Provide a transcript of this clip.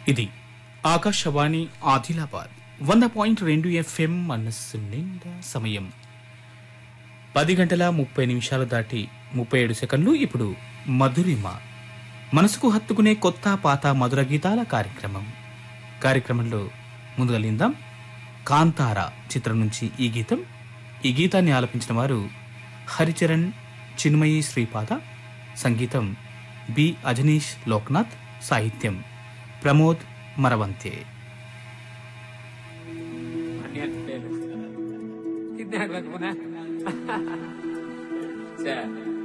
ఇది ఆకాశవాణి ఆదిలాబాద్ వంద పాయింట్ రెండు ఎఫ్ఎం మనస్సు నిండా సమయం పది గంటల ముప్పై నిమిషాలు దాటి ముప్పై ఏడు సెకండ్లు ఇప్పుడు మధురిమ మనసుకు హత్తుకునే కొత్త పాత మధుర గీతాల కార్యక్రమం కార్యక్రమంలో ముందుగా లిందాం కాంతార చిత్రం నుంచి ఈ గీతం ఈ గీతాన్ని ఆలపించిన వారు హరిచరణ్ చిన్మయి శ్రీపాద సంగీతం బి అజనీష్ లోక్నాథ్ సాహిత్యం Pramod మరవంతే Kidding putih. Kidding putih.